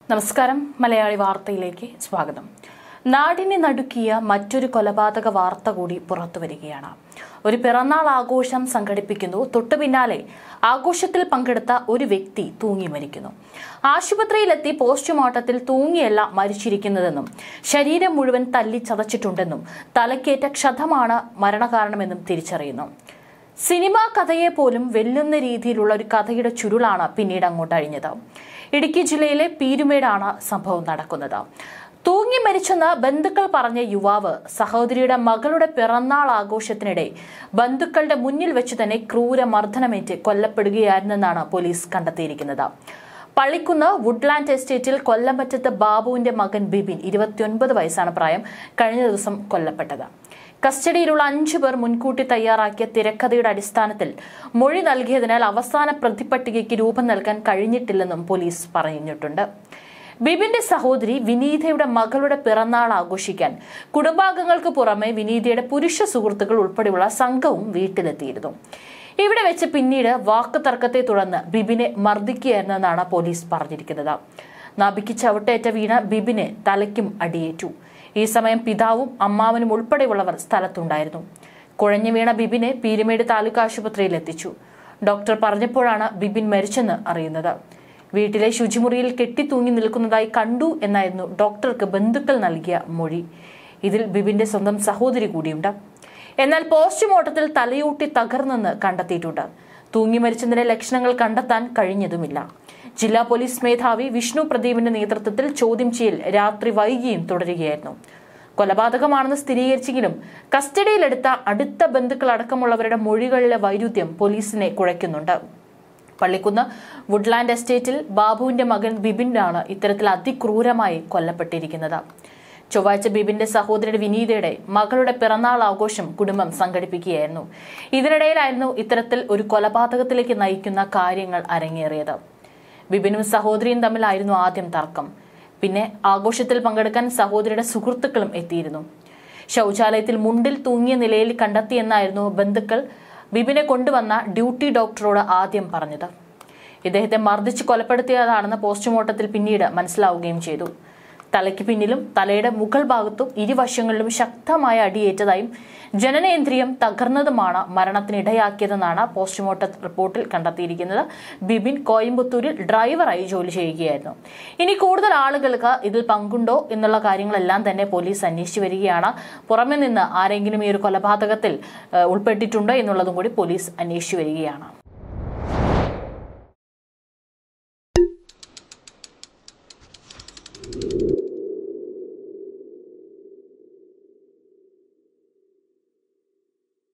നമസ്കാരം മലയാളി വാർത്തയിലേക്ക് സ്വാഗതം നാടിനെ നടുക്കിയ മറ്റൊരു കൊലപാതക വാർത്ത കൂടി പുറത്തു വരികയാണ് ഒരു പിറന്നാൾ ആഘോഷം സംഘടിപ്പിക്കുന്നു തൊട്ടു പിന്നാലെ ആഘോഷത്തിൽ പങ്കെടുത്ത ഒരു വ്യക്തി തൂങ്ങി മരിക്കുന്നു ആശുപത്രിയിലെത്തി പോസ്റ്റ്മോർട്ടത്തിൽ തൂങ്ങിയല്ല മരിച്ചിരിക്കുന്നതെന്നും ശരീരം മുഴുവൻ തല്ലി ചതച്ചിട്ടുണ്ടെന്നും തലക്കേറ്റ ക്ഷതമാണ് മരണകാരണമെന്നും തിരിച്ചറിയുന്നു സിനിമാ കഥയെ പോലും വെല്ലുന്ന രീതിയിലുള്ള ഒരു കഥയുടെ ചുരുളാണ് പിന്നീട് അങ്ങോട്ട് അഴിഞ്ഞത് ഇടുക്കി ജില്ലയിലെ പീരുമേടാണ് സംഭവം നടക്കുന്നത് തൂങ്ങി മരിച്ചെന്ന് ബന്ധുക്കൾ പറഞ്ഞ യുവാവ് സഹോദരിയുടെ മകളുടെ പിറന്നാൾ ആഘോഷത്തിനിടെ ബന്ധുക്കളുടെ മുന്നിൽ വെച്ച് തന്നെ ക്രൂരമർദ്ദനമേറ്റ് കൊല്ലപ്പെടുകയായിരുന്നെന്നാണ് പോലീസ് കണ്ടെത്തിയിരിക്കുന്നത് പള്ളിക്കുന്ന് വുഡ്ലാൻഡ് എസ്റ്റേറ്റിൽ കൊല്ലംപറ്റത്ത് ബാബുവിന്റെ മകൻ ബിബിൻ ഇരുപത്തിയൊൻപത് വയസ്സാണ് പ്രായം കഴിഞ്ഞ ദിവസം കൊല്ലപ്പെട്ടത് കസ്റ്റഡിയിലുള്ള അഞ്ചു പേർ മുൻകൂട്ടി തയ്യാറാക്കിയ തിരക്കഥയുടെ അടിസ്ഥാനത്തിൽ മൊഴി നൽകിയതിനാൽ അവസാന പ്രതിപട്ടികയ്ക്ക് രൂപം നൽകാൻ കഴിഞ്ഞിട്ടില്ലെന്നും പോലീസ് പറഞ്ഞിട്ടുണ്ട് ബിബിന്റെ സഹോദരി വിനീതയുടെ മകളുടെ പിറന്നാൾ ആഘോഷിക്കാൻ കുടുംബാംഗങ്ങൾക്ക് പുറമെ വിനീതയുടെ പുരുഷ സുഹൃത്തുക്കൾ ഉൾപ്പെടെയുള്ള സംഘവും വീട്ടിലെത്തിയിരുന്നു ഇവിടെ വെച്ച് പിന്നീട് വാക്ക് തർക്കത്തെ തുടർന്ന് ബിബിനെ മർദ്ദിക്കുകയായിരുന്നെന്നാണ് പോലീസ് പറഞ്ഞിരിക്കുന്നത് നബിക്ക് ചവിട്ടേറ്റ വീണ ബിബിന് തലയ്ക്കും അടിയേറ്റു ഈ സമയം പിതാവും അമ്മാവനും ഉൾപ്പെടെയുള്ളവർ സ്ഥലത്തുണ്ടായിരുന്നു കുഴഞ്ഞു വീണ ബിബിനെ പീരുമേട് താലൂക്ക് ആശുപത്രിയിൽ എത്തിച്ചു ഡോക്ടർ പറഞ്ഞപ്പോഴാണ് ബിബിൻ മരിച്ചെന്ന് അറിയുന്നത് വീട്ടിലെ ശുചിമുറിയിൽ കെട്ടിത്തൂങ്ങി നിൽക്കുന്നതായി കണ്ടു എന്നായിരുന്നു ഡോക്ടർക്ക് ബന്ധുക്കൾ നൽകിയ മൊഴി ഇതിൽ ബിബിന്റെ സ്വന്തം സഹോദരി കൂടിയുണ്ട് എന്നാൽ പോസ്റ്റ്മോർട്ടത്തിൽ തലയൂട്ടി തകർന്നെന്ന് കണ്ടെത്തിയിട്ടുണ്ട് തൂങ്ങി മരിച്ചതിന്റെ ലക്ഷണങ്ങൾ കണ്ടെത്താൻ കഴിഞ്ഞതുമില്ല ജില്ലാ പോലീസ് മേധാവി വിഷ്ണു പ്രദീപിന്റെ നേതൃത്വത്തിൽ ചോദ്യം ചെയ്യൽ രാത്രി വൈകിയും തുടരുകയായിരുന്നു കൊലപാതകമാണെന്ന് സ്ഥിരീകരിച്ചെങ്കിലും കസ്റ്റഡിയിലെടുത്ത അടുത്ത ബന്ധുക്കൾ അടക്കമുള്ളവരുടെ മൊഴികളിലെ വൈരുദ്ധ്യം പോലീസിനെ കുഴയ്ക്കുന്നുണ്ട് പള്ളിക്കുന്ന് വുഡ്ലാൻഡ് എസ്റ്റേറ്റിൽ ബാബുവിന്റെ മകൻ ബിബിനാണ് ഇത്തരത്തിൽ അതിക്രൂരമായി കൊല്ലപ്പെട്ടിരിക്കുന്നത് ചൊവ്വാഴ്ച ബിബിന്റെ സഹോദരിയുടെ വിനീതയുടെ മകളുടെ പിറന്നാൾ ആഘോഷം കുടുംബം സംഘടിപ്പിക്കുകയായിരുന്നു ഇതിനിടയിലായിരുന്നു ഇത്തരത്തിൽ ഒരു കൊലപാതകത്തിലേക്ക് നയിക്കുന്ന കാര്യങ്ങൾ അരങ്ങേറിയത് ബിബിനും സഹോദരിയും തമ്മിലായിരുന്നു ആദ്യം തർക്കം പിന്നെ ആഘോഷത്തിൽ പങ്കെടുക്കാൻ സഹോദരിയുടെ സുഹൃത്തുക്കളും എത്തിയിരുന്നു ശൗചാലയത്തിൽ മുണ്ടിൽ തൂങ്ങിയ നിലയിൽ കണ്ടെത്തിയെന്നായിരുന്നു ബന്ധുക്കൾ ബിബിനെ കൊണ്ടുവന്ന ഡ്യൂട്ടി ഡോക്ടറോട് ആദ്യം പറഞ്ഞത് ഇദ്ദേഹത്തെ മർദ്ദിച്ച് കൊലപ്പെടുത്തിയതാണെന്ന് പോസ്റ്റ്മോർട്ടത്തിൽ പിന്നീട് മനസ്സിലാവുകയും ചെയ്തു തലയ്ക്ക് പിന്നിലും തലയുടെ മുകൾ ഭാഗത്തും ഇരുവശങ്ങളിലും ശക്തമായ അടിയേറ്റതായും ജനനേന്ദ്രിയം തകർന്നതുമാണ് മരണത്തിനിടയാക്കിയതെന്നാണ് പോസ്റ്റ്മോർട്ടം റിപ്പോർട്ടിൽ കണ്ടെത്തിയിരിക്കുന്നത് ബിബിൻ കോയമ്പത്തൂരിൽ ഡ്രൈവറായി ജോലി ചെയ്യുകയായിരുന്നു ഇനി കൂടുതൽ ആളുകൾക്ക് ഇതിൽ പങ്കുണ്ടോ എന്നുള്ള കാര്യങ്ങളെല്ലാം തന്നെ പോലീസ് അന്വേഷിച്ചു വരികയാണ് പുറമെ നിന്ന് ആരെങ്കിലും ഈ ഒരു കൊലപാതകത്തിൽ ഏഹ്, ഉൾപ്പെട്ടിട്ടുണ്ടോ എന്നുള്ളതും കൂടി പോലീസ് അന്വേഷിച്ചു വരികയാണ്